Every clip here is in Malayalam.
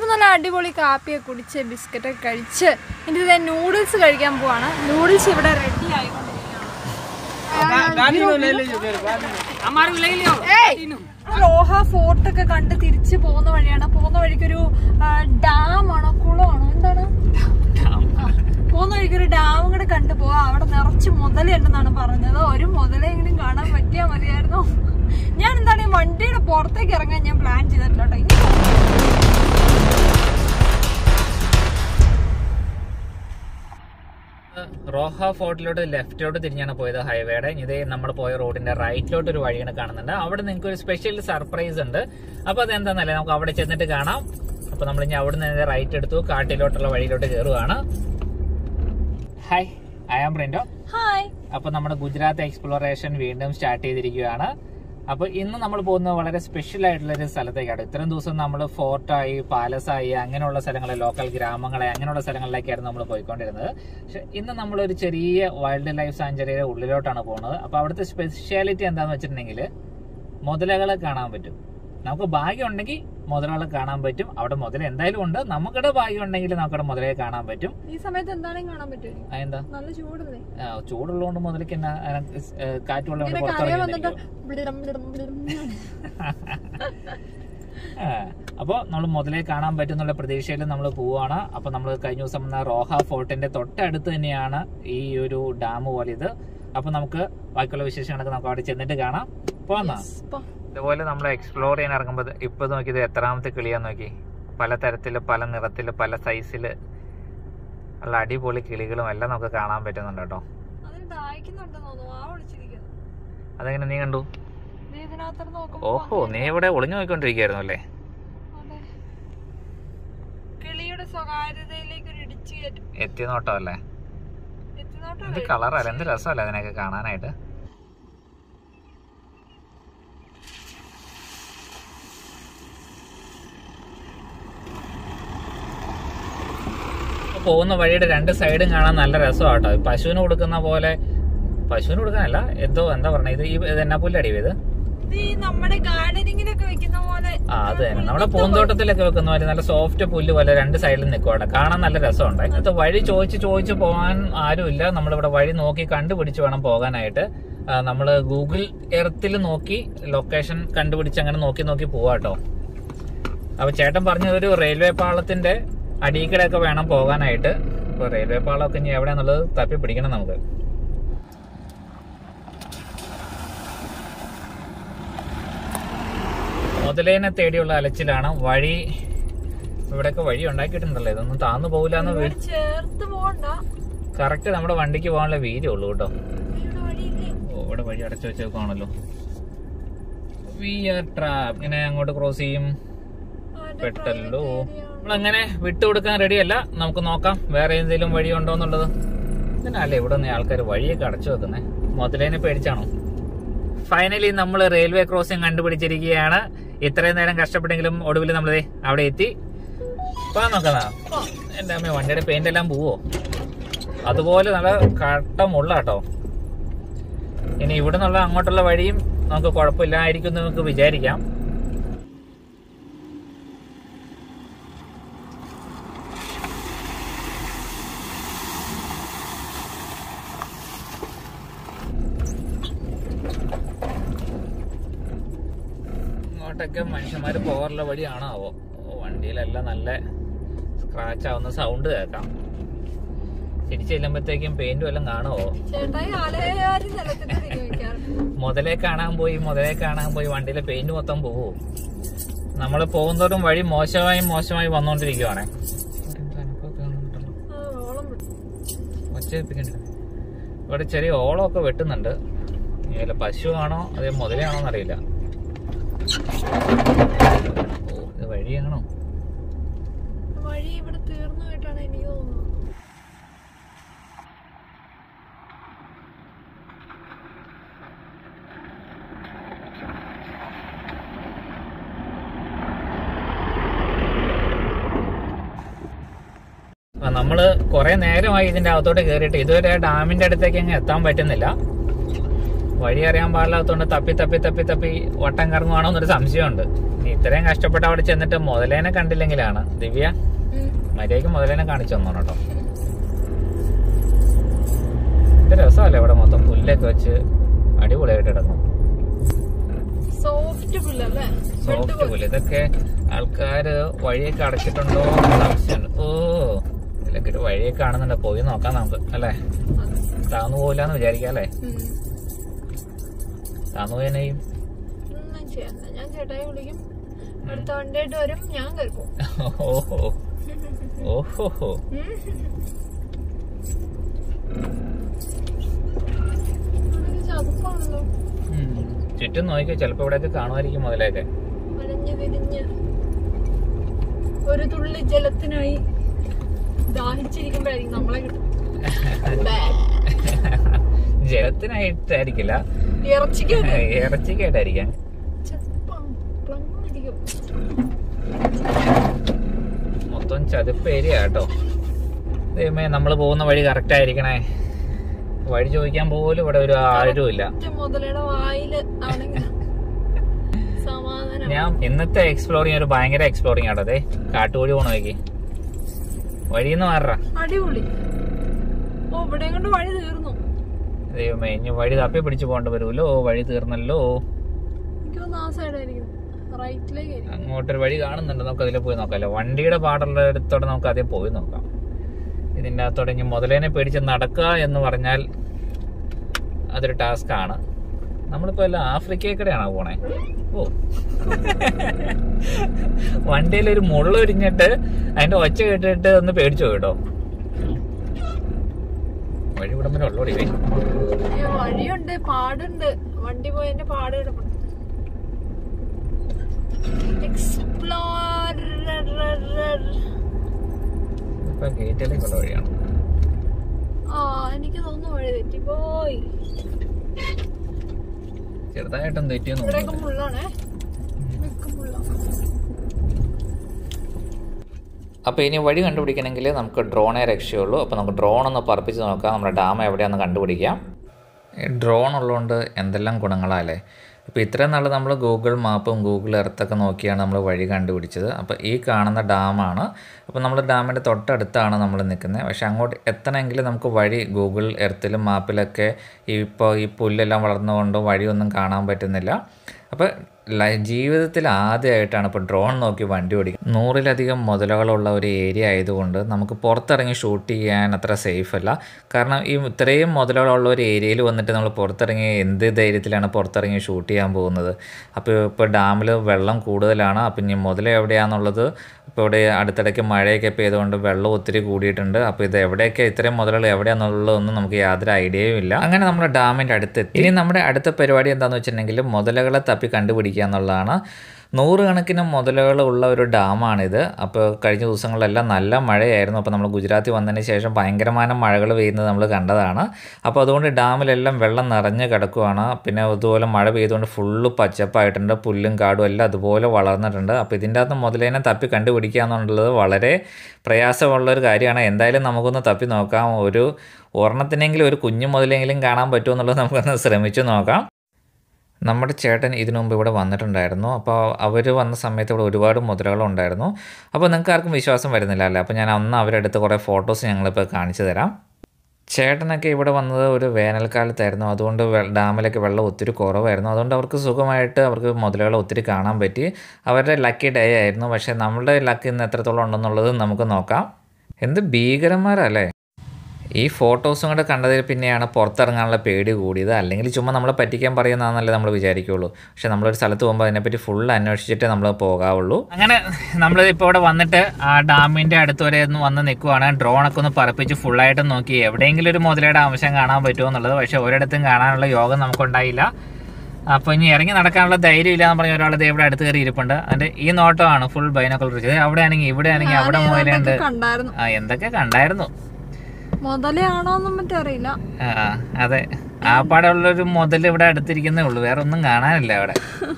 നല്ല അടിപൊളി കാപ്പിയൊക്കെ കുടിച്ച് ബിസ്ക്കറ്റൊക്കെ കഴിച്ച് ഇനി ഇത് നൂഡിൽസ് കഴിക്കാൻ പോവാണ് നൂഡിൽസ് ഇവിടെ റെഡി ആയിക്കൊണ്ടിരിക്കുകയാണ് ലോഹ ഫോർട്ട് ഒക്കെ കണ്ട് തിരിച്ചു പോകുന്ന വഴിയാണ് പോകുന്ന വഴിക്കൊരു ഡാം ആണോ കുളമാണോ എന്താണ് ആ, പോകുന്ന വഴിക്കൊരു ഡാം കൂടെ കണ്ടു പോവാ അവിടെ നിറച്ച് മുതലുണ്ടെന്നാണ് പറഞ്ഞത് ഒരു മുതലെങ്കിലും കാണാൻ പറ്റിയാ മതിയായിരുന്നു ഞാൻ എന്താണ് ഈ വണ്ടിയുടെ പുറത്തേക്ക് ഇറങ്ങാൻ ഞാൻ പ്ലാൻ ചെയ്തിട്ടില്ല കേട്ടോ ഇനി റോഹ ഫോർട്ടിലോട്ട് ലെഫ്റ്റിലോട്ട് തിരിഞ്ഞാണ് പോയത് ഹൈവേയുടെ ഇതേ നമ്മൾ പോയ റോഡിന്റെ റൈറ്റിലോട്ട് ഒരു വഴിയാണ് കാണുന്നുണ്ട് അവിടെ നിങ്ങൾക്ക് ഒരു സ്പെഷ്യൽ സർപ്രൈസ് ഉണ്ട് അപ്പൊ അതെന്താന്നല്ലേ നമുക്ക് അവിടെ ചെന്നിട്ട് കാണാം അപ്പൊ നമ്മൾ ഇനി അവിടെ നിന്ന് റൈറ്റ് എടുത്തു കാട്ടിലോട്ടുള്ള വഴിയിലോട്ട് കയറുകയാണ് hi I am Printo hi അപ്പൊ നമ്മുടെ ഗുജറാത്ത് എക്സ്പ്ലോറേഷൻ വീണ്ടും സ്റ്റാർട്ട് ചെയ്തിരിക്കുകയാണ് അപ്പൊ ഇന്ന് നമ്മൾ പോകുന്നത് വളരെ സ്പെഷ്യൽ ആയിട്ടുള്ള ഒരു സ്ഥലത്തേക്കാണ് ഇത്രയും ദിവസം നമ്മൾ ഫോർട്ടായി പാലസായി അങ്ങനെയുള്ള സ്ഥലങ്ങളെ ലോക്കൽ ഗ്രാമങ്ങളെ അങ്ങനെയുള്ള സ്ഥലങ്ങളിലേക്കായിരുന്നു നമ്മൾ പോയിക്കൊണ്ടിരുന്നത് പക്ഷെ ഇന്ന് നമ്മൾ ഒരു ചെറിയ വൈൽഡ് ലൈഫ് സാഞ്ചുറിയുടെ ഉള്ളിലോട്ടാണ് പോകുന്നത് അപ്പൊ അവിടുത്തെ സ്പെഷ്യാലിറ്റി എന്താന്ന് വെച്ചിട്ടുണ്ടെങ്കിൽ മുതലകളെ കാണാൻ പറ്റും നമുക്ക് ഭാഗ്യം ഉണ്ടെങ്കിൽ മുതലകളെ കാണാൻ പറ്റും അവിടെ മുതല എന്തായാലും ഉണ്ട് നമുക്കിടെ ഭാഗ്യം ഉണ്ടെങ്കിൽ നമുക്കവിടെ മുതലയെ കാണാൻ പറ്റും ഈ സമയത്ത് എന്താണെങ്കിലും കാണാൻ പറ്റുമോ അതെന്താ നല്ല ചൂടല്ലേ ആ, ചൂടുള്ളതുകൊണ്ട് മുതലേക്ക് എന്നാ അതിനകത്ത് സ്- ഏ, കാറ്റുള്ളതുകൊണ്ട് ഇങ്ങനെ കറിയ പുറത്തിറങ്ങി വന്നിട്ട് ബ്ലിഡം ബ്ലിഡം ബ്ലിഡം ബ്ലിഡം. അപ്പോൾ നമ്മൾ മുതലേ കാണാൻ പറ്റുന്നുള്ള പ്രതീക്ഷയിൽ നമ്മൾ പോവാണ് അപ്പൊ നമ്മൾ കഴിഞ്ഞ ദിവസം വന്ന റോഹ ഫോർട്ടിന്റെ തൊട്ടടുത്ത് തന്നെയാണ് ഈ ഒരു ഡാം പോലെ ഇത് അപ്പൊ നമുക്ക് ബാക്കിയുള്ള വിശേഷങ്ങളൊക്കെ നമുക്ക് അവിടെ ചെന്നിട്ട് കാണാം പോന്നാ ഇപ്പൊ ഇതുപോലെ നമ്മൾ എക്സ്പ്ലോർ ചെയ്യാൻ ഇറങ്ങുമ്പോൾ ഇപ്പൊ നോക്കിയത് എത്രാമത്തെ കിളിയാന്ന് നോക്കി പല തരത്തില് പല നിറത്തില് പല സൈസില് ഉള്ള അടിപൊളി കിളികളും എല്ലാം നമുക്ക് കാണാൻ പറ്റുന്നുണ്ട് കേട്ടോ അതിന് ദാഹിക്കുന്നുണ്ടെന്ന് തോന്നുന്നു ആ വിളിച്ചിരിക്കുന്നു അതെങ്ങനെ നീ കണ്ടു ദേ ഇതിനകത്തോട്ട് നോക്കുമ്പോ ഓഹോ നീ ഇവിടെ ഒളിഞ്ഞു നോക്കിക്കൊണ്ടിരിക്കുകയായിരുന്നു അല്ലേ അതെ. കിളിയുടെ സ്വകാര്യതയിലേക്ക് ഒരു ഇടിച്ചു കയറ്റും എത്തി നോട്ടോ അല്ലേ എത്തിനോട്ടം എന്ത് കളറല്ല എന്ത് രസമല്ലേ അതിനൊക്കെ കാണാനായിട്ട് പോകുന്ന വഴിയുടെ രണ്ട് സൈഡും കാണാൻ നല്ല രസമാണ് കേട്ടോ പശുവിന് കൊടുക്കുന്ന പോലെ പശുവിന് കൊടുക്കാനല്ല എന്തോ എന്താ പറഞ്ഞ ഇത് ഈ ഇത് എന്നാ പുല്ലടി ഇത് ഇത് ഈ നമ്മുടെ ഗാർഡനിങ്ങിലൊക്കെ വെക്കുന്ന പോലെ ആ അത് തന്നെ നമ്മുടെ പൂന്തോട്ടത്തിലൊക്കെ വെക്കുന്ന പോലെ നല്ല സോഫ്റ്റ് പുല്ല് പോലെ രണ്ട് സൈഡിൽ നിൽക്കും അവിടെ കാണാൻ നല്ല രസമുണ്ട് ഇന്നത്തെ വഴി ചോദിച്ച് ചോദിച്ച് പോകാൻ ആരുമില്ല നമ്മളിവിടെ വഴി നോക്കി കണ്ടുപിടിച്ച് വേണം പോകാനായിട്ട് ആ, നമ്മള് ഗൂഗിൾ എർത്തിൽ നോക്കി ലൊക്കേഷൻ കണ്ടുപിടിച്ച് അങ്ങനെ നോക്കി നോക്കി പോവാട്ടോ അപ്പൊ ചേട്ടൻ പറഞ്ഞത് ഒരു റെയിൽവേ പാളത്തിന്റെ അടിയിക്കടൊക്കെ വേണം പോകാനായിട്ട് ഇപ്പൊ റെയിൽവേ പാളമൊക്കെ ഇനി എവിടെയാന്നുള്ളത് തപ്പി പിടിക്കണം നമുക്ക് മുതലേനെ തേടിയുള്ള അലച്ചിലാണ് വഴി ഇവിടെയൊക്കെ വഴി ഉണ്ടാക്കിയിട്ടുണ്ടല്ലോ ഇതൊന്നും താന്നു പോകില്ല എന്ന് ഇവിടെ ചേർത്ത് പോകണ്ട കറക്റ്റ് നമ്മുടെ വണ്ടിക്ക് പോകാനുള്ള വീര്യം ഉള്ളൂ കേട്ടോ ഇവിടെ വഴിയില്ലേ ഓ, ഇവിടെ വഴി അടച്ചു വെച്ചേക്കാണല്ലോ വി ആർ ട്രാപ്പ് ഇങ്ങനെ അങ്ങോട്ട് ക്രോസ് ചെയ്യും പെട്ടല്ലോ നമ്മളങ്ങനെ വിട്ടുകൊടുക്കാൻ റെഡിയല്ല നമുക്ക് നോക്കാം വേറെ എന്തെങ്കിലും വഴി ഉണ്ടോ എന്നുള്ളത് ഇതിനല്ലേ ഇവിടെ നിന്ന് ആൾക്കാർ വഴിയൊക്കെ അടച്ചു വെക്കുന്നേ മുതലേനെ പേടിച്ചാണോ ഫൈനലി നമ്മൾ റെയിൽവേ ക്രോസിംഗ് കണ്ടുപിടിച്ചിരിക്കുകയാണ് ഇത്രയും നേരം കഷ്ടപ്പെട്ടെങ്കിലും ഒടുവിൽ നമ്മൾ അവിടെ എത്തി പോകാൻ നോക്കുന്ന എന്റെ അമ്മ വണ്ടിയുടെ പെയിന്റ് എല്ലാം പോവോ അതുപോലെ നല്ല കട്ടമുള്ള കേട്ടോ ഇനി ഇവിടെ നിന്നുള്ള അങ്ങോട്ടുള്ള വഴിയും നമുക്ക് കുഴപ്പമില്ലായിരിക്കും എന്ന് നമുക്ക് വിചാരിക്കാം ഇങ്ങോട്ടൊക്കെ മനുഷ്യന്മാർ പോകാറുള്ള വഴിയാണോ ആവോ ഓ, വണ്ടിയിലെല്ലാം നല്ല സ്ക്രാച്ച് ആവുന്ന സൗണ്ട് കേൾക്കാം തിരിച്ചു ചെല്ലുമ്പോഴത്തേക്കും പെയിന്റും എല്ലാം കാണുമോ ചേട്ടായി ആലയാരി നിലത്തിന്റെ വെക്കാറുണ്ട് മുതലേ കാണാൻ പോയി മുതലേ കാണാൻ പോയി വണ്ടിയിലെ പെയിന്റ് മൊത്തം പോവോ നമ്മൾ പോകുന്നതോറും വഴി മോശമായി മോശമായി വന്നുകൊണ്ടിരിക്കുവാണേ ആ, ഓളം വിട്ടു. ഒച്ചയിപ്പിക്കണ്ട ഇവിടെ ചെറിയ ഓളമൊക്കെ വെട്ടുന്നുണ്ട് ഇനി വല്ല പശുവാണോ അതേ മുതലാണോ എന്നറിയില്ല ഓ ഇത് വഴിയാണോ വഴി ഇവിടെ തീർന്നതായിട്ടാണ് എനിക്ക് തോന്നുന്നത് ആ, നമ്മള് കുറെ നേരമായി ഇതിന്റെ അകത്തോട്ട് കയറിയിട്ട് ഇതുവരെ ഡാമിന്റെ അടുത്തേക്ക് അങ്ങ് എത്താൻ പറ്റുന്നില്ല വഴി അറിയാൻ പാടില്ലാത്തതുകൊണ്ട് തപ്പി തപ്പി തപ്പി തപ്പി വട്ടം കറങ്ങുവാണോ എന്നൊരു സംശയമുണ്ട് ഇനി ഇത്രയും കഷ്ടപ്പെട്ട് അവിടെ ചെന്നിട്ട് മുതലേനെ കണ്ടില്ലെങ്കിലാണ് ദിവ്യ മര്യാദയ്ക്ക് മുതലേനെ കാണിച്ചു തന്നോ കേട്ടോ ഇത് രസമല്ലേ ഇവിടെ മൊത്തം പുല്ലൊക്കെ വെച്ച് അടിപൊളിയായിട്ട് കിടക്കും സോഫ്റ്റ് പുല്ലല്ലേ സോഫ്റ്റ് പുല്ല് ഇതൊക്കെ ആൾക്കാര് വഴിയൊക്കെ അടച്ചിട്ടുണ്ടോ എന്ന് സംശയമുണ്ട് ഓ ഇതിലൊക്കെ ഒരു വഴിയൊക്കെ കാണുന്നുണ്ട് പോയി നോക്കാം നമുക്ക് അല്ലേ താന്നു പോകില്ലാന്ന് വിചാരിക്കാം അല്ലേ താന്നു പോയനെയും ഒന്നും ചെയ്യണ്ട ഞാൻ ചേട്ടായി വിളിക്കും അടുത്ത വണ്ടിയായിട്ട് വരും ഞാൻ കരുപ്പോ ഓഹോ ഓഹോ ചതുപ്പാണല്ലോ ചുറ്റും നോക്കിയോ ചിലപ്പോ ഇവിടെയൊക്കെ കാണുമായിരിക്കും മുതലൊക്കെ അലഞ്ഞു തിരിഞ്ഞ് ഒരു തുള്ളി ജലത്തിനായി ദാഹിച്ചിരിക്കുമ്പോഴായിരിക്കും നമ്മളെ കിട്ടും ബേ. ജലത്തിനായിട്ടായിരിക്കില്ല ഇറച്ചിക്ക് ഇറച്ചിക്കായിട്ടായിരിക്കാം ചതുപ്പാണ്. പ്ലമ്മിരിക്കും. മൊത്തം ചതുപ്പ് ഏരിയ കേട്ടോ ദൈവമേ നമ്മൾ പോകുന്ന വഴി കറക്റ്റ് ആയിരിക്കണേ വഴി ചോദിക്കാൻ പോലും ഇവിടെ ഒരു ആരും ഇല്ല ഒറ്റ മുതലയുടെ വായില് ആണെങ്കിൽ സമാധാനം ഞാൻ ഇന്നത്തെ എക്സ്പ്ലോറിങ് ഒരു ഭയങ്കര എക്സ്പ്ലോറിങ് ആട്ടോ അതെ കാട്ടുവഴി പോണ നോക്കി വഴിന്ന് മാറാ അടിപൊളി ഓ ഇവിടെ കൊണ്ട് വഴി തീർന്നു ദൈവമേ ഇനി വഴി തപ്പി പിടിച്ചു പോകേണ്ടി വരുമല്ലോ വഴി തീർന്നല്ലോ എനിക്ക് തോന്നുന്നു ആ സൈഡായിരിക്കും റൈറ്റിലേക്ക് അങ്ങോട്ടൊരു വഴി കാണുന്നുണ്ട് നമുക്ക് അതിൽ പോയി നോക്കാമല്ലോ വണ്ടിയുടെ പാടുള്ള ഇടത്തോടെ നമുക്ക് ആദ്യം പോയി നോക്കാം ഇതിൻ്റെ അകത്തോടെ ഇനി മുതലേനെ പേടിച്ച് നടക്കുക എന്ന് പറഞ്ഞാൽ അതൊരു ടാസ്ക് ആണ് നമ്മളിപ്പോ എല്ലാം ആഫ്രിക്കക്കടെയാണോ പോണേ ഓ വണ്ടിയിൽ ഒരു മുള്ളൊരിഞ്ഞിട്ട് അതിന്റെ ഒച്ച കേട്ടിട്ട് ഒന്ന് പേടിച്ചു കേട്ടോ വഴി ഇവിടം വരെ ഉള്ളോടി വേ വഴിയുണ്ട് പാടുണ്ട് വണ്ടി പോയതിന്റെ പാട് കിടപ്പുണ്ട് എക്സ്പ്ലോറർ ഇപ്പൊ ഗേറ്റിലേക്കുള്ള വഴിയാണ് ആ എനിക്ക് തോന്നുന്നു വഴി തെറ്റിപ്പോയി ചെറുതായിട്ടും തെറ്റിയെന്ന് ഇവിടെയൊക്കെ തോന്നുന്നു മുള്ളാണേ ഇവിടെയൊക്കെ മുള്ളാണ് അപ്പോൾ ഇനി വഴി കണ്ടുപിടിക്കണമെങ്കിൽ നമുക്ക് ഡ്രോണേ രക്ഷയുള്ളൂ അപ്പോൾ നമുക്ക് ഡ്രോൺ ഒന്ന് പറപ്പിച്ച് നോക്കാം നമ്മുടെ ഡാം എവിടെയാണെന്ന് കണ്ടുപിടിക്കാം ഡ്രോൺ ഉള്ളതുകൊണ്ട് എന്തെല്ലാം ഗുണങ്ങളല്ലേ ഇപ്പോൾ ഇത്രയും നാൾ നമ്മൾ ഗൂഗിൾ മാപ്പും ഗൂഗിൾ എർത്തൊക്കെ നോക്കിയാണ് നമ്മൾ വഴി കണ്ടുപിടിച്ചത് അപ്പോൾ ഈ കാണുന്ന ഡാമാണ് അപ്പോൾ നമ്മൾ ഡാമിൻ്റെ തൊട്ടടുത്താണ് നമ്മൾ നിൽക്കുന്നത് പക്ഷേ അങ്ങോട്ട് എത്തണമെങ്കിൽ നമുക്ക് വഴി ഗൂഗിൾ എർത്തിലും മാപ്പിലൊക്കെ ഇപ്പോൾ ഈ പുല്ലെല്ലാം വളർന്നുകൊണ്ട് വഴിയൊന്നും കാണാൻ പറ്റുന്നില്ല അപ്പോൾ ലൈ- ജീവിതത്തിൽ ആദ്യമായിട്ടാണ് ഇപ്പോൾ ഡ്രോൺ നോക്കി വണ്ടി ഓടിക്കുന്നത് നൂറിലധികം മുതലകളുള്ള ഒരു ഏരിയ ആയതുകൊണ്ട് നമുക്ക് പുറത്തിറങ്ങി ഷൂട്ട് ചെയ്യാൻ അത്ര സേഫ് അല്ല കാരണം ഈ ഇത്രയും മുതലകളുള്ള ഒരു ഏരിയയിൽ വന്നിട്ട് നമ്മൾ പുറത്തിറങ്ങി എന്ത് ധൈര്യത്തിലാണ് പുറത്തിറങ്ങി ഷൂട്ട് ചെയ്യാൻ പോകുന്നത് അപ്പോൾ ഇപ്പോൾ ഡാമിൽ വെള്ളം കൂടുതലാണ് അപ്പം ഇനി മുതല എവിടെയാണെന്നുള്ളത് ഇപ്പോൾ ഇവിടെ അടുത്തിടയ്ക്ക് മഴയൊക്കെ പെയ്തുകൊണ്ട് വെള്ളം ഒത്തിരി കൂടിയിട്ടുണ്ട് അപ്പോൾ ഇത് എവിടെയൊക്കെ ഇത്രയും മുതലുകൾ എവിടെയാണെന്നുള്ളതൊന്നും നമുക്ക് യാതൊരു ഐഡിയയും ഇല്ല അങ്ങനെ നമ്മൾ ഡാമിൻ്റെ അടുത്തെത്തി ഇനി നമ്മുടെ അടുത്ത പരിപാടി എന്താണെന്ന് വെച്ചിട്ടുണ്ടെങ്കിൽ മുതലകളെ തപ്പി കണ്ടുപിടിക്കുക എന്നുള്ളതാണ് നൂറുകണക്കിന് മുതലുകൾ ഉള്ള ഒരു ഡാമാണിത് അപ്പോൾ കഴിഞ്ഞ ദിവസങ്ങളിലെല്ലാം നല്ല മഴയായിരുന്നു അപ്പോൾ നമ്മൾ ഗുജറാത്തിൽ വന്നതിന് ശേഷം ഭയങ്കരമായ മഴകൾ പെയ്യുന്നത് നമ്മൾ കണ്ടതാണ് അപ്പോൾ അതുകൊണ്ട് ഡാമിലെല്ലാം വെള്ളം നിറഞ്ഞ് കിടക്കുവാണ് പിന്നെ അതുപോലെ മഴ പെയ്തുകൊണ്ട് ഫുള്ള് പച്ചപ്പായിട്ടുണ്ട് പുല്ലും കാടും എല്ലാം അതുപോലെ വളർന്നിട്ടുണ്ട് അപ്പോൾ ഇതിൻ്റെ അകത്ത് മുതലേനെ തപ്പി കണ്ടുപിടിക്കുക എന്നുള്ളത് വളരെ പ്രയാസമുള്ള ഒരു കാര്യമാണ് എന്തായാലും നമുക്കൊന്ന് തപ്പി നോക്കാം ഒരു ഒരെണ്ണത്തിനെങ്കിലും ഒരു കുഞ്ഞു മുതലെങ്കിലും കാണാൻ പറ്റുമോ എന്നുള്ളത് നമുക്കൊന്ന് ശ്രമിച്ചു നോക്കാം നമ്മുടെ ചേട്ടൻ ഇതിനു മുമ്പ് ഇവിടെ വന്നിട്ടുണ്ടായിരുന്നു അപ്പോൾ അവർ വന്ന സമയത്ത് ഇവിടെ ഒരുപാട് മുദ്രകളുണ്ടായിരുന്നു അപ്പോൾ നിങ്ങൾക്ക് ആർക്കും വിശ്വാസം വരുന്നില്ല അല്ലേ അപ്പോൾ ഞാൻ അന്ന് അവരെടുത്ത് കുറേ ഫോട്ടോസ് ഞങ്ങളിപ്പോൾ കാണിച്ചു തരാം ചേട്ടനൊക്കെ ഇവിടെ വന്നത് ഒരു വേനൽക്കാലത്തായിരുന്നു അതുകൊണ്ട് വെ- ഡാമിലൊക്കെ വെള്ളം ഒത്തിരി കുറവായിരുന്നു അതുകൊണ്ട് അവർക്ക് സുഖമായിട്ട് അവർക്ക് മുതലുകളെ ഒത്തിരി കാണാൻ പറ്റി അവരുടെ ലക്കി ഡേ ആയിരുന്നു പക്ഷേ നമ്മളുടെ ലക്ക് ഇന്ന് എത്രത്തോളം ഉണ്ടെന്നുള്ളത് നമുക്ക് നോക്കാം എന്ത് ഭീകരന്മാരല്ലേ ഈ ഫോട്ടോസും കൂടെ കണ്ടതിൽ പിന്നെയാണ് പുറത്തിറങ്ങാനുള്ള പേടി കൂടിയത് അല്ലെങ്കിൽ ചുമ്മാ നമ്മളെ പറ്റിക്കാൻ പറയുന്നതാണെന്നല്ലേ നമ്മൾ വിചാരിക്കുള്ളൂ പക്ഷെ നമ്മളൊരു സ്ഥലത്ത് പോകുമ്പോൾ അതിനെപ്പറ്റി ഫുൾ അന്വേഷിച്ചിട്ടേ നമ്മൾ പോകാവുള്ളൂ അങ്ങനെ നമ്മൾ ഇപ്പോൾ ഇവിടെ വന്നിട്ട് ആ ഡാമിൻ്റെ അടുത്ത് വരെ ഒന്ന് വന്ന് നിൽക്കുവാണ് ഡ്രോണൊക്കെ ഒന്ന് പറപ്പിച്ച് ഫുള്ളായിട്ട് നോക്കി എവിടെയെങ്കിലും ഒരു മുതലയുടെ അംശം കാണാൻ പറ്റുമോ എന്നുള്ളത് പക്ഷേ ഒരിടത്തും കാണാനുള്ള യോഗം നമുക്കുണ്ടായില്ല അപ്പോൾ ഇനി ഇറങ്ങി നടക്കാനുള്ള ധൈര്യം ഇല്ല എന്ന് പറഞ്ഞ ഒരാൾ ദേ ഇവിടെ അടുത്ത് കയറി ഇരിപ്പുണ്ട് അതിൻ്റെ ഈ നോട്ടമാണ് ഫുൾ ബൈനോക്കുലർ വെച്ചത് അവിടെ ആണെങ്കിൽ ഇവിടെ ആണെങ്കിൽ അവിടെ മുതലുണ്ട് കണ്ടായിരുന്നു ആ എന്തൊക്കെ കണ്ടായിരുന്നു മുതലയാണോന്നും മറ്റും അറിയില്ല ആ, ആ, അതെ ആ പാടുള്ളൊരു മുതൽ ഇവിടെ അടുത്തിരിക്കുന്നേ ഉള്ളൂ വേറെ ഒന്നും കാണാനില്ല അവിടെ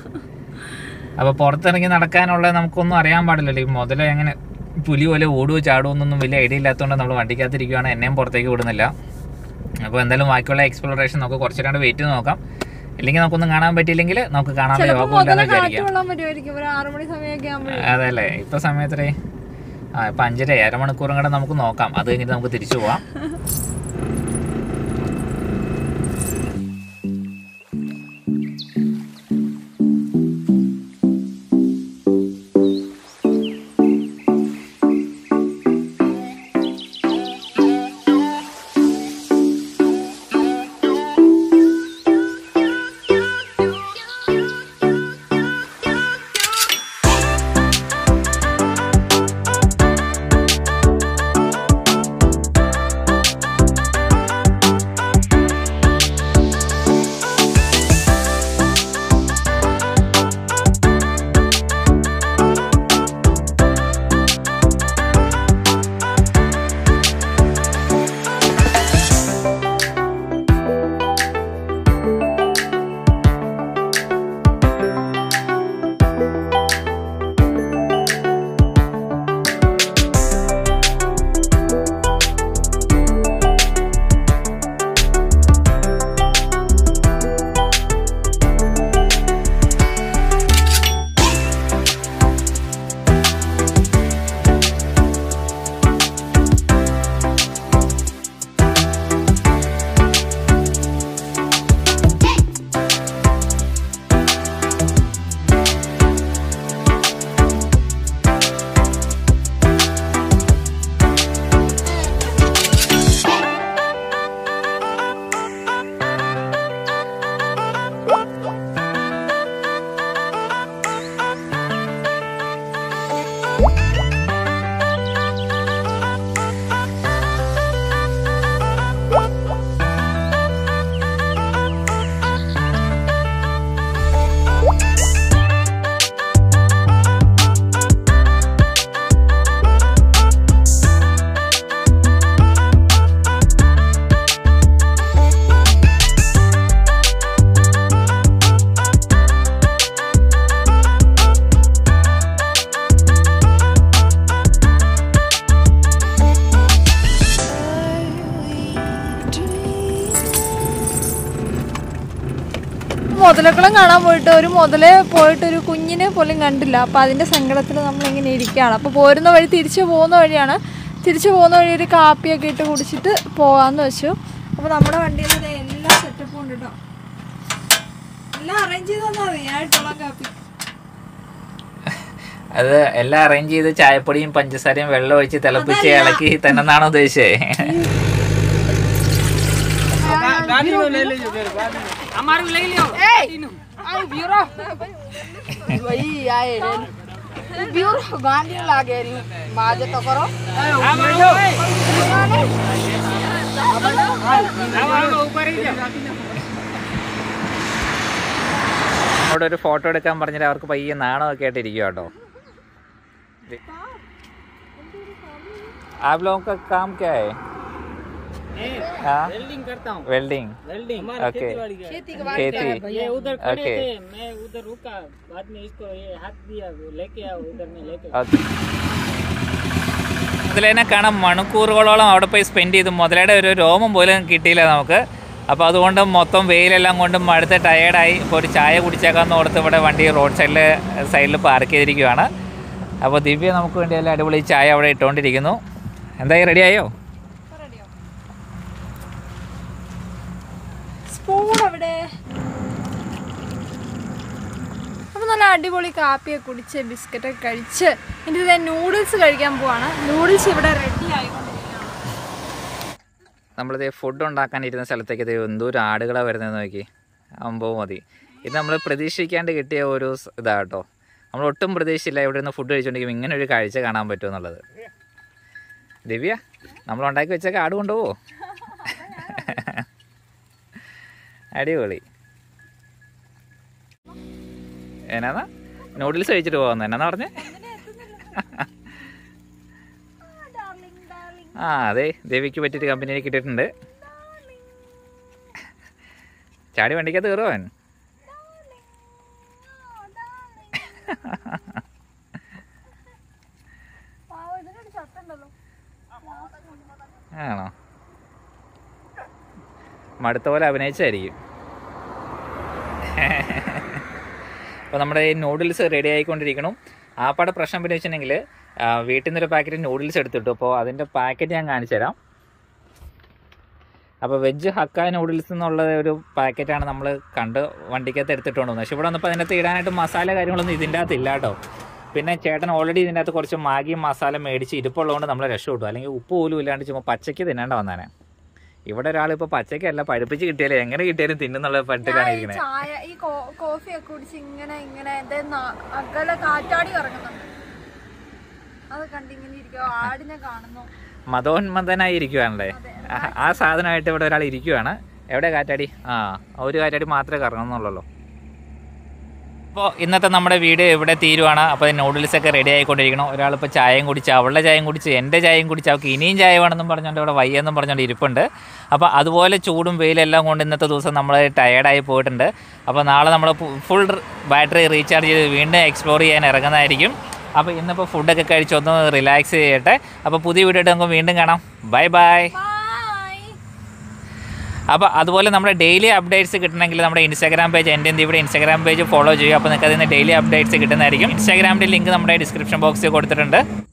അപ്പൊ പുറത്തിറങ്ങി നടക്കാനുള്ള നമുക്കൊന്നും അറിയാൻ പാടില്ലല്ലോ ഈ മുതൽ എങ്ങനെ പുലി പോലെ ഓടുവോ ചാടുവോ എന്നൊന്നും വലിയ ഐഡിയ ഇല്ലാത്തതുകൊണ്ട് നമ്മൾ വണ്ടിക്കകത്തിരിക്കുകയാണ് എന്നെയും പുറത്തേക്ക് വിടുന്നില്ല അപ്പോൾ എന്തായാലും ബാക്കിയുള്ള എക്സ്പ്ലോറേഷൻ നമുക്ക് കുറച്ച് രണ്ട് വെയിറ്റ് നോക്കാം ഇല്ലെങ്കിൽ നമുക്കൊന്നും കാണാൻ പറ്റിയില്ലെങ്കിൽ നമുക്ക് കാണാനുള്ള ചിലപ്പോ യോഗമില്ലെന്ന് മുതല കാറ്റ് വിചാരിക്കാം കൊള്ളാൻ വരുമായിരിക്കും ഒരു ആറു മണി സമയമൊക്കെ ആകുമ്പോഴേ അതല്ലേ ഇപ്പൊ സമയത്രേ ആ ഇപ്പൊ അഞ്ചര അരമണിക്കൂറും കൂടെ നമുക്ക് നോക്കാം അത് കഴിഞ്ഞിട്ട് നമുക്ക് തിരിച്ചു പോവാം മുതലക്കുളം കാണാൻ പോയിട്ട് ഒരു മുതല് പോയിട്ട് ഒരു കുഞ്ഞിനെ പോലും കണ്ടില്ല അപ്പൊ അതിന്റെ സങ്കടത്തിൽ നമ്മൾ ഇങ്ങനെ ഇരിക്കുകയാണ് അപ്പൊ പോരുന്ന വഴി തിരിച്ചു പോകുന്ന വഴിയാണ് തിരിച്ചു പോകുന്ന വഴി ഒരു കാപ്പിയൊക്കെ ഇട്ട് കുടിച്ചിട്ട് പോകാന്ന് വെച്ചു അപ്പൊ നമ്മുടെ വണ്ടിയിൽ ദേ എല്ലാ സെറ്റപ്പും ഉണ്ട് കേട്ടോ എല്ലാം അറേഞ്ച് ചെയ്ത് തന്നാ മതി ഞാൻ ഇട്ടോളാം കാപ്പി അത് എല്ലാം അറേഞ്ച് ചെയ്ത് ചായപ്പൊടിയും പഞ്ചസാരയും വെള്ളം ഒഴിച്ച് തിളപ്പിച്ച് ഇളക്കി തന്നെന്നാണോ ഉദ്ദേശിച്ചേ वही आए ब्यूरो गांधी लागे रही बाजे तो करो അവിടെ ഒരു ഫോട്ടോ എടുക്കാൻ പറഞ്ഞിട്ട് അവർക്ക് പയ്യെ നാണമൊക്കെ ആയിട്ട് ഇരിക്കുക കേട്ടോ आप लोगों का काम क्या है वेल्डिंग करता हूँ वेल्डिंग वेल्डिंग ओके खेती के खेती ये उधर खड़े ओके थे मैं उधर रुका बाद में इसको ये हाथ दिया लेके आओ इधर में लेके आओ। ഓക്കെ മുതലേനെ കാണാൻ മണിക്കൂറുകളോളം അവിടെ പോയി സ്പെൻഡ് ചെയ്തു മുതലയുടെ ഒരു രോമം പോലും കിട്ടിയില്ല നമുക്ക് അപ്പോൾ അതുകൊണ്ട് മൊത്തം വെയിലെല്ലാം കൊണ്ട് മടുത്ത് ടയേർഡായി ഇപ്പോൾ ഒരു ചായ കുടിച്ചേക്കാന്ന് ഓർത്ത് ഇവിടെ വണ്ടി റോഡ് സൈഡിൽ സൈഡിൽ പാർക്ക് ചെയ്തിരിക്കുകയാണ് അപ്പോൾ ദിവ്യ നമുക്ക് വേണ്ടി എല്ലാം അടിപൊളി ചായ അവിടെ ഇട്ടുകൊണ്ടിരിക്കുന്നു എന്തായി റെഡിയായോ സ്പൂൺ അവിടെ അപ്പൊ നല്ല അടിപൊളി കാപ്പിയൊക്കെ കുടിച്ച് ബിസ്ക്കറ്റൊക്കെ കഴിച്ച് ഇനി ഇതേ നൂഡിൽസ് കഴിക്കാൻ പോവാണ് നൂഡിൽസ് ഇവിടെ റെഡി ആയിക്കൊണ്ടിരിക്കുകയാണ് നമ്മളിത് ഫുഡ് ഉണ്ടാക്കാനിരുന്ന സ്ഥലത്തേക്ക് ഇത് എന്തോരം ആടുകളാണ് വരുന്നത് നോക്കി അമ്പോ മതി ഇത് നമ്മൾ പ്രതീക്ഷിക്കാണ്ട് കിട്ടിയ ഒരു സ് ഇതാ കേട്ടോ നമ്മൾ ഒട്ടും പ്രതീക്ഷിച്ചില്ല ഇവിടെ നിന്ന് ഫുഡ് കഴിച്ചുകൊണ്ടിരിക്കുമ്പോൾ ഇങ്ങനെ ഒരു കാഴ്ച കാണാൻ പറ്റും എന്നുള്ളത് ദിവ്യ നമ്മൾ ഉണ്ടാക്കി വെച്ചൊക്കെ ആട് കൊണ്ടുപോവോ അടിപൊളി എന്നാ നൂഡിൽസ് കഴിച്ചിട്ട് പോകാന്ന് എന്നാ പറഞ്ഞേ ആ അതെ ദേവിക്ക് പറ്റിയിട്ട് കമ്പനിയിൽ കിട്ടിയിട്ടുണ്ട് ചാടി വണ്ടിക്കകത്ത് കയറുവാൻ ആണോ മടുത്ത പോലെ അഭിനയിച്ചായിരിക്കും അപ്പോൾ നമ്മുടെ ഈ നൂഡിൽസ് റെഡി ആയിക്കൊണ്ടിരിക്കണം ആപ്പാടെ പ്രശ്നം പിന്നെ വെച്ചിട്ടുണ്ടെങ്കിൽ വീട്ടിൽ നിന്നൊരു പാക്കറ്റ് നൂഡിൽസ് എടുത്തിട്ടു അപ്പോൾ അതിൻ്റെ പാക്കറ്റ് ഞാൻ കാണിച്ചു തരാം അപ്പോൾ വെജ് ഹക്ക നൂഡിൽസ് എന്നുള്ള ഒരു പാക്കറ്റാണ് നമ്മൾ കണ്ട് വണ്ടിക്കകത്ത് എടുത്തിട്ടുണ്ട് വന്നത് പക്ഷെ ഇവിടെ വന്നപ്പോൾ അതിനകത്ത് ഇടാനായിട്ട് മസാല കാര്യങ്ങളൊന്നും ഇതിൻ്റെ അകത്ത് ഇല്ല കേട്ടോ പിന്നെ ചേട്ടൻ ഓൾറെഡി ഇതിൻ്റെ അകത്ത് കുറച്ച് മാഗി മസാല മേടിച്ച് ഇരിപ്പുള്ളതുകൊണ്ട് നമ്മൾ രക്ഷപ്പെട്ടു അല്ലെങ്കിൽ ഉപ്പ് പോലും ഇല്ലാണ്ട് ചുമ്മാ പച്ചയ്ക്ക് തിന്നേണ്ട വന്നാനെ ഇവിടെ ഒരാൾ ഇപ്പോൾ പച്ചയ്ക്കല്ല പഴുപ്പിച്ച് കിട്ടിയാലും എങ്ങനെ കിട്ടിയാലും തിന്നുന്നുള്ള പട്ടിലാണ് ഈ ഇരിക്കണേ ചായ ഈ കോഫി ഒക്കെ കുടിച്ച് ഇങ്ങനെ ഇങ്ങനെ എന്റെ ന- അകലെ കാറ്റാടി ഇറങ്ങുന്നുണ്ട് അത് കണ്ടിങ്ങനെ ഇരിക്കുക ആടിനെ കാണുന്നു മതോന്മതനായി ഇരിക്കുവാണല്ലേ ആ- ആ സാധനമായിട്ട് ഇവിടെ ഒരാൾ ഇരിക്കുവാണ് എവിടെ കാറ്റാടി ആ ഒരു കാറ്റാടി മാത്രമേ കറങ്ങുന്നുള്ളൂ അപ്പോൾ ഇന്നത്തെ നമ്മുടെ വീഡിയോ ഇവിടെ തീരുവാണ് അപ്പോൾ നൂഡിൽസ് ഒക്കെ റെഡി ആയിക്കൊണ്ടിരിക്കണം ഒരാളിപ്പോൾ ചായയും കുടിച്ച് അവളുടെ ചായയും കുടിച്ച് എൻ്റെ ചായയും കുടിച്ച് അവൾക്ക് ഇനിയും ചായ വേണമെന്നും പറഞ്ഞുകൊണ്ട് ഇവിടെ വയ്യെന്നും പറഞ്ഞുകൊണ്ട് ഇരിപ്പുണ്ട് അപ്പോൾ അതുപോലെ ചൂടും വെയിലെല്ലാം കൊണ്ട് ഇന്നത്തെ ദിവസം നമ്മൾ ടയേർഡായി പോയിട്ടുണ്ട് അപ്പോൾ നാളെ നമ്മൾ ഫുൾ ബാറ്ററി റീചാർജ് ചെയ്ത് വീണ്ടും എക്സ്പ്ലോർ ചെയ്യാൻ ഇറങ്ങുന്നതായിരിക്കും അപ്പോൾ ഇന്നിപ്പോൾ ഫുഡൊക്കെ കഴിച്ചൊന്ന് റിലാക്സ് ചെയ്യട്ടെ അപ്പോൾ പുതിയ വീഡിയോ ആയിട്ട് നമുക്ക് വീണ്ടും കാണാം ബൈ ബൈ ബൈ അപ്പോൾ അതുപോലെ നമ്മുടെ ഡെയിലി അപ്ഡേറ്റ്സ് കിട്ടണമെങ്കിൽ നമ്മുടെ ഇൻസ്റ്റാഗ്രാം പേജ് എൻ്റെ എന്ത് ഇവിടെ ഇൻസ്റ്റാഗ്രാം പേജ് ഫോളോ ചെയ്യുക അപ്പോൾ നിങ്ങൾക്ക് അതിൽ നിന്ന് ഡെയിലി അപ്ഡേറ്റ്സ് കിട്ടുന്നതായിരിക്കും ഇൻസ്റ്റാഗ്രാമിൻ്റെ ലിങ്ക് നമ്മുടെ ഡിസ്ക്രിപ്ഷൻ ബോക്സിൽ കൊടുത്തിട്ടുണ്ട്